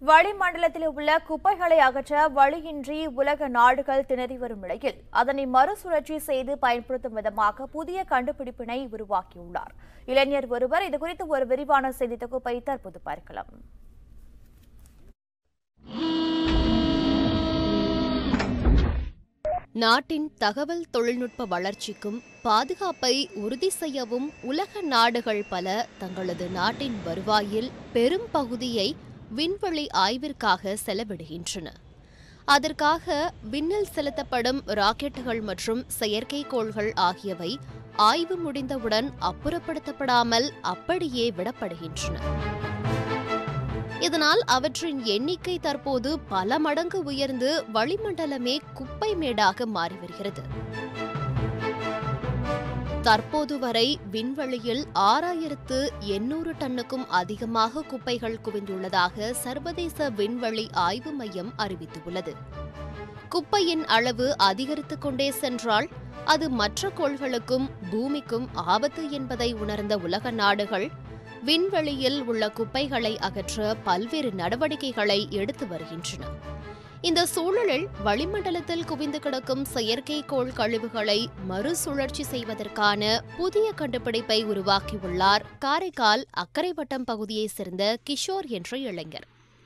வளிமண்டலத்தில் உள்ள குப்பைகளை அகற்ற வழியின்றி உலக நாடுகள் திணறி வரும் நிலையில் அதனை மறுசுழற்சி செய்து பயன்படுத்தும் விதமாக புதிய கண்டுபிடிப்பினை உருவாக்கியுள்ளார் இளைஞர் ஒருவர் இதுகுறித்து ஒரு விரிவான செய்தி தொகுப்பை தற்போது பார்க்கலாம் நாட்டின் தகவல் தொழில்நுட்ப வளர்ச்சிக்கும் பாதுகாப்பை உறுதி செய்யவும் உலக நாடுகள் பல தங்களது நாட்டின் வருவாயில் பெரும் பகுதியை விண்வெளி ஆய்விற்காக செலவிடுகின்றன அதற்காக விண்ணில் செலுத்தப்படும் ராக்கெட்டுகள் மற்றும் செயற்கைக்கோள்கள் ஆகியவை ஆய்வு முடிந்தவுடன் அப்புறப்படுத்தப்படாமல் அப்படியே விடப்படுகின்றன இதனால் அவற்றின் எண்ணிக்கை தற்போது பல மடங்கு உயர்ந்து வளிமண்டலமே குப்பை மேடாக மாறி வருகிறது தற்போது வரை விண்வெளியில் ஆறாயிரத்து எண்ணூறு டன்னுக்கும் அதிகமாக குப்பைகள் குவிந்துள்ளதாக சர்வதேச விண்வெளி ஆய்வு மையம் அறிவித்துள்ளது குப்பையின் அளவு அதிகரித்துக் கொண்டே சென்றால் அது மற்ற கோள்களுக்கும் பூமிக்கும் ஆபத்து என்பதை உணர்ந்த உலக நாடுகள் விண்வெளியில் உள்ள குப்பைகளை அகற்ற பல்வேறு நடவடிக்கைகளை எடுத்து வருகின்றன இந்த சூழலில் வளிமண்டலத்தில் குவிந்து கிடக்கும் செயற்கைக்கோள் கழிவுகளை மறுசுழற்சி செய்வதற்கான புதிய கண்டுபிடிப்பை உருவாக்கியுள்ளார் காரைக்கால் அக்கரைவட்டம் பகுதியைச் சேர்ந்த கிஷோர் என்ற இளைஞர்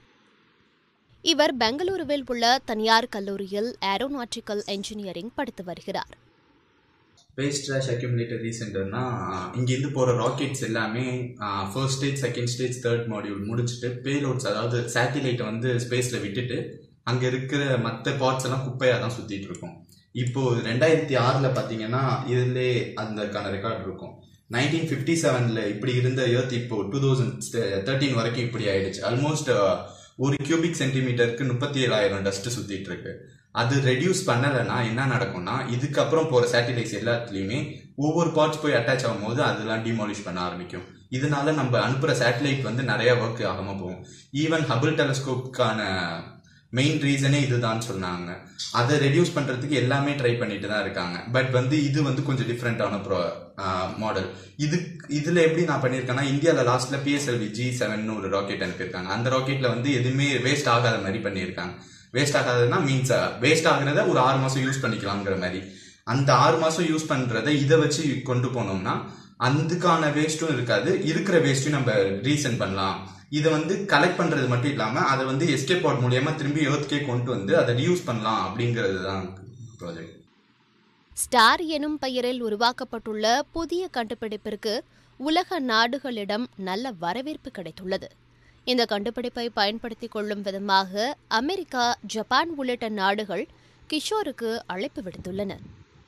இவர் பெங்களூருவில் உள்ள தனியார் கல்லூரியில் ஏரோநாட்டிக்கல் என்ஜினியரிங் படித்து வருகிறார் வேஸ்ட் ட்ராஷ் அக்யூமுலேட்டர் ரீசெண்டர்னா இங்கேருந்து போகிற ராக்கெட்ஸ் எல்லாமே first stage second stage third module முடிச்சுட்டு பேலோட்ஸ் அதாவது சேட்டிலைட்டை வந்து ஸ்பேஸில் விட்டுட்டு அங்கே இருக்கிற மற்ற பார்ட்ஸ் எல்லாம் குப்பையாக தான் சுற்றிட்டு இருக்கும் இப்போ ரெண்டாயிரத்தி ஆறில் பார்த்தீங்கன்னா இதுலே அதுக்கான ரெக்கார்ட் இருக்கும் நைன்டீன் ஃபிஃப்டி செவனில் இப்படி இருந்த எர்த் இப்போ டூ தௌசண்ட் தேர்ட்டீன் வரைக்கும் இப்படி ஆயிடுச்சு ஆல்மோஸ்ட் ஒரு கியூபிக் சென்டிமீட்டருக்கு முப்பத்தி ஏழாயிரம் டஸ்ட் சுற்றிட்டு இருக்கு அது ரெடியூஸ் பண்ணலைன்னா என்ன நடக்கும்னா இதுக்கப்புறம் போகிற சேட்டிலைட்ஸ் எல்லாத்துலேயுமே ஒவ்வொரு பார்ட்ஸ் போய் அட்டாச் ஆகும்போது அதெல்லாம் டிமாலிஷ் பண்ண ஆரம்பிக்கும் இதனால நம்ம அனுப்புகிற சேட்டலைட் வந்து நிறைய ஒர்க் ஆகாமல் போகும் ஈவன் ஹபிள் டெலஸ்கோப்க்கான மெயின் ரீசனே இதுதான் சொன்னாங்க அதை ரெடியூஸ் பண்ணுறதுக்கு எல்லாமே ட்ரை பண்ணிட்டு தான் இருக்காங்க பட் வந்து இது வந்து கொஞ்சம் டிஃப்ரெண்ட்டான ப்ரோ மாடல் இது இதில் எப்படி நான் பண்ணியிருக்கேன்னா இந்தியாவில் லாஸ்ட்டில் பிஎஸ்எல்வி ஜி செவன் ஒரு ராக்கெட் அனுப்பியிருக்காங்க அந்த ராக்கெட்டில் வந்து எதுவுமே வேஸ்ட் ஆகாத மாதிரி பண்ணியிருக்காங்க வேஸ்ட் ஆகாதுன்னா மீன்ஸ் வேஸ்ட் ஆகுறத ஒரு ஆறு மாதம் யூஸ் பண்ணிக்கலாங்கிற மாதிரி அந்த ஆறு மாதம் யூஸ் பண்ணுறத இதை வச்சு கொண்டு போனோம்னா அதுக்கான வேஸ்ட்டும் இருக்காது இருக்கிற வேஸ்ட்டும் நம்ம ரீசன் பண்ணலாம் இதை வந்து கலெக்ட் பண்ணுறது மட்டும் இல்லாமல் அதை வந்து எஸ்கேப் பாட் மூலியமா திரும்பி ஏர்த்கே கொண்டு வந்து அதை ரியூஸ் பண்ணலாம் அப்படிங்கிறது தான் ப்ராஜெக்ட் ஸ்டார் எனும் பெயரில் உருவாக்கப்பட்டுள்ள புதிய கண்டுபிடிப்பிற்கு உலக நாடுகளிடம் நல்ல வரவேற்பு கிடைத்துள்ளது இந்த கண்டுபிடிப்பை பயன்படுத்திக் கொள்ளும் விதமாக அமெரிக்கா ஜப்பான் உள்ளிட்ட நாடுகள் கிஷோருக்கு அழைப்பு விடுத்துள்ளன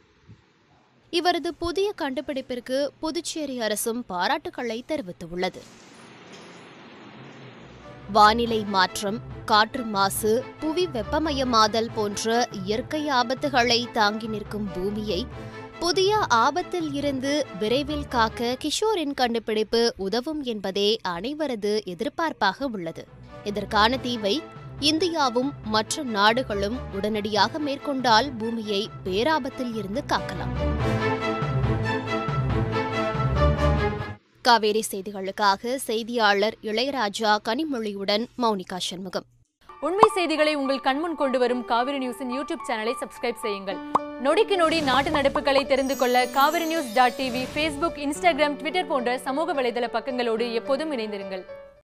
இவரது புதிய கண்டுபிடிப்பிற்கு புதுச்சேரி அரசும் பாராட்டுக்களை தெரிவித்துள்ளது வானிலை மாற்றம் காற்று மாசு புவி வெப்பமயமாதல் போன்ற இயற்கை ஆபத்துகளை தாங்கி நிற்கும் பூமியை புதிய ஆபத்தில் இருந்து விரைவில் காக்க கிஷோரின் கண்டுபிடிப்பு உதவும் என்பதே அனைவரது எதிர்பார்ப்பாக உள்ளது இதற்கான தீவை இந்தியாவும் மற்ற நாடுகளும் உடனடியாக மேற்கொண்டால் பூமியை பேராபத்தில் இருந்து காக்கலாம் காவேரி செய்திகளுக்காக செய்தியாளர் இளையராஜா கனிமொழியுடன் மௌனிகா சண்முகம் உண்மை செய்திகளை உங்கள் கண்முன் கொண்டு வரும் காவிரி நியூஸின் யூடியூப் சேனலை சப்ஸ்கிரைப் செய்யுங்கள் நொடிக்கு நொடி நாட்டு நடப்புகளை தெரிந்து கொள்ள Kaveri news dot TV Facebook Instagram Twitter போன்ற சமூக வலைதள பக்கங்களோடு எப்போதும் இணைந்திருங்கள்